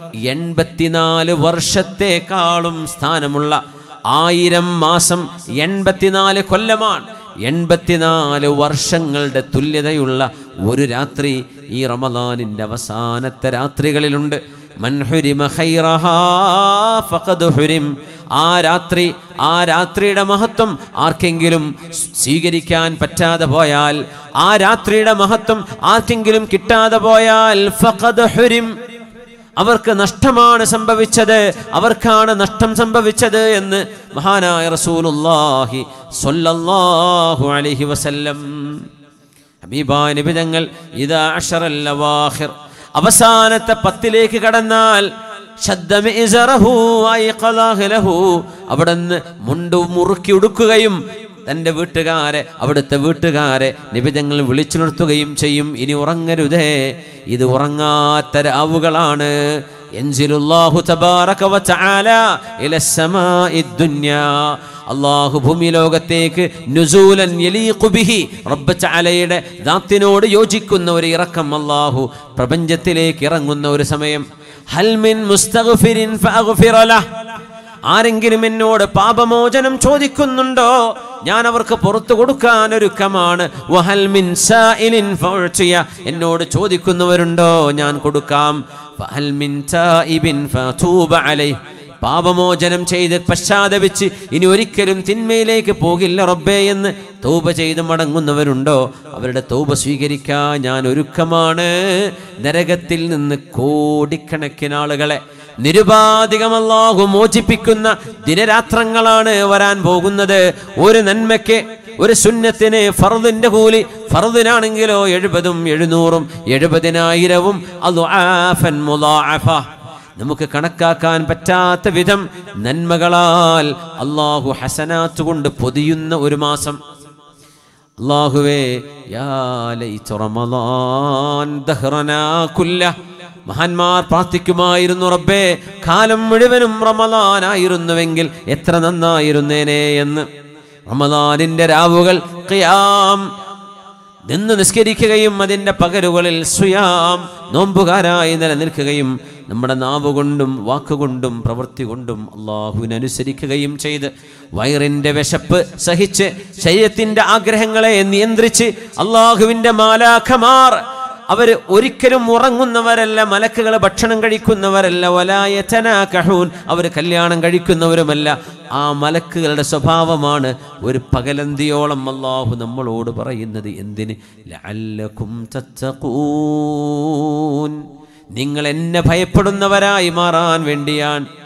എൺപത്തിനാല് വർഷത്തേക്കാളും സ്ഥാനമുള്ള ആയിരം മാസം എൺപത്തിനാല് കൊല്ലമാണ് എൺപത്തിനാല് വർഷങ്ങളുടെ തുല്യതയുള്ള ഒരു രാത്രി ഈ റമദാനിൻ്റെ അവസാനത്തെ രാത്രികളിലുണ്ട് മൻ ഹുരിമ ഖൈറഹാ ഫഖദ് ഹുരിം ആ രാത്രി ആ രാത്രിയുടെ മഹത്വം ആർക്കെങ്കിലും സ്വീകരിക്കാൻ പറ്റാതെ പോയാൽ ആ രാത്രിയുടെ മഹത്വം ആർക്കെങ്കിലും കിട്ടാതെ പോയാൽ ഫഖദ് ഹുരിം അവർക്ക് നഷ്ടമാണ് സംഭവിച്ചത് അവർക്കാണ് നഷ്ടം സംഭവിച്ചത് എന്ന് മഹാനായ റസൂലുള്ളാഹി സ്വല്ലല്ലാഹു അലൈഹി വസല്ലം ഹബീബാ നബി തങ്ങൾ ഇദാ അശറൽ അവാഖിർ അവസാനത്തെ പത്തിലേക്ക് കടന്നാൽ ശബ്ദം അവിടുന്ന് മുണ്ട് മുറുക്കി ഉടുക്കുകയും തൻ്റെ വീട്ടുകാരെ അവിടുത്തെ വീട്ടുകാരെ നിബിതങ്ങൾ വിളിച്ചു നിർത്തുകയും ചെയ്യും ഇനി ഉറങ്ങരുതേ ഇത് ഉറങ്ങാത്ത രാവുകളാണ് യൻസിലുല്ലാഹു തബാറക വതആല ഇലസ്സമാഇ ദുനിയാ അള്ളാഹു ഭൂമി ലോകത്തേക്ക് നുസൂലൻ യലീഖു ബിഹി റബ്ബ് തആലയുടെ ദാത്തിനോട് യോജിക്കുന്ന ഒരു ഇറക്കം അള്ളാഹു പ്രപഞ്ചത്തിലേക്ക് ഇറങ്ങുന്ന ഒരു സമയം ഹൽമിൻ മുസ്തഗ്ഫിരിൻ ഫഅഗ്ഫിറ ലഹ് ആരെങ്കിലും എന്നോട് പാപമോചനം ചോദിക്കുന്നുണ്ടോ ഞാൻ അവർക്ക് പുറത്തു കൊടുക്കാൻ ഒരുക്കമാണ് വഹൽ മിൻ സായിലിൻ ഫഉഅ്തിയ. എന്നോട് ചോദിക്കുന്നവരുണ്ടോ ഞാൻ കൊടുക്കാം ഫഹൽ മിൻ തായിബിൻ ഫതൂബ അലൈഹി പാപമോചനം ചെയ്ത് പശ്ചാത്തപിച്ച് ഇനി ഒരിക്കലും തിന്മയിലേക്ക് പോകില്ല റബ്ബേ എന്ന് തൗബ ചെയ്ത് മടങ്ങുന്നവരുണ്ടോ അവരുടെ തൗബ സ്വീകരിക്കാൻ ഞാൻ ഒരുക്കമാണ് നരകത്തിൽ നിന്ന് കോടിക്കണക്കിന് ആളുകളെ നിരുപാധികം അല്ലാഹു മോചിപ്പിക്കുന്ന ദിനരാത്രങ്ങളാണ് വരാൻ പോകുന്നത് ഒരു നന്മയ്ക്ക് ഒരു സുന്നത്തിന് ഫർദിന്റെ കൂലി ഫർദിനാണെങ്കിലോ എഴുപതും എഴുന്നൂറും എഴുപതിനായിരവും അദ്ആഫൻ മുളാഅഫ നമുക്ക് കണക്കാക്കാൻ പറ്റാത്ത വിധം നന്മകളാൽ അള്ളാഹു ഹസനാത്ത് കൊണ്ട് പൊതിയുന്ന ഒരു മാസം അള്ളാഹുവേ യാ ലൈത റമളാൻ ദഹ്റനാ കുല്ല മഹാന്മാർ പ്രാർത്ഥിക്കുമായിരുന്നു റബ്ബേ കാലം മുഴുവനും റമളാനായിരുന്നുവെങ്കിൽ എത്ര നന്നായിരുന്നേനെ എന്ന് റമളാനിന്റെ രാവുകൾ ഖിയാം നിന്ന് നിസ്കരിക്കുകയും അതിൻ്റെ പകലുകളിൽ സുയാം നോമ്പുകാരായി നിലനിൽക്കുകയും നമ്മുടെ നാവ് കൊണ്ടും വാക്കുകൊണ്ടും പ്രവൃത്തി കൊണ്ടും അള്ളാഹുവിനനുസരിക്കുകയും ചെയ്ത് വയറിൻ്റെ വിശപ്പ് സഹിച്ച് ശരീരത്തിൻ്റെ ആഗ്രഹങ്ങളെ നിയന്ത്രിച്ച് അള്ളാഹുവിൻ്റെ മാലാഖമാർ അവർ ഒരിക്കലും ഉറങ്ങുന്നവരല്ല മലക്കുകൾ ഭക്ഷണം കഴിക്കുന്നവരല്ല വലായതന കഹൂൻ അവർ കല്യാണം കഴിക്കുന്നവരുമല്ല ആ മലക്കുകളുടെ സ്വഭാവമാണ് ഒരു പകലന്തിയോളം അള്ളാഹു നമ്മളോട് പറയുന്നത് എന്തിന് ലഅല്ലകും തത്തഖൂൻ നിങ്ങൾ എന്നെ ഭയപ്പെടുന്നവരായി മാറാൻ വേണ്ടിയാണ്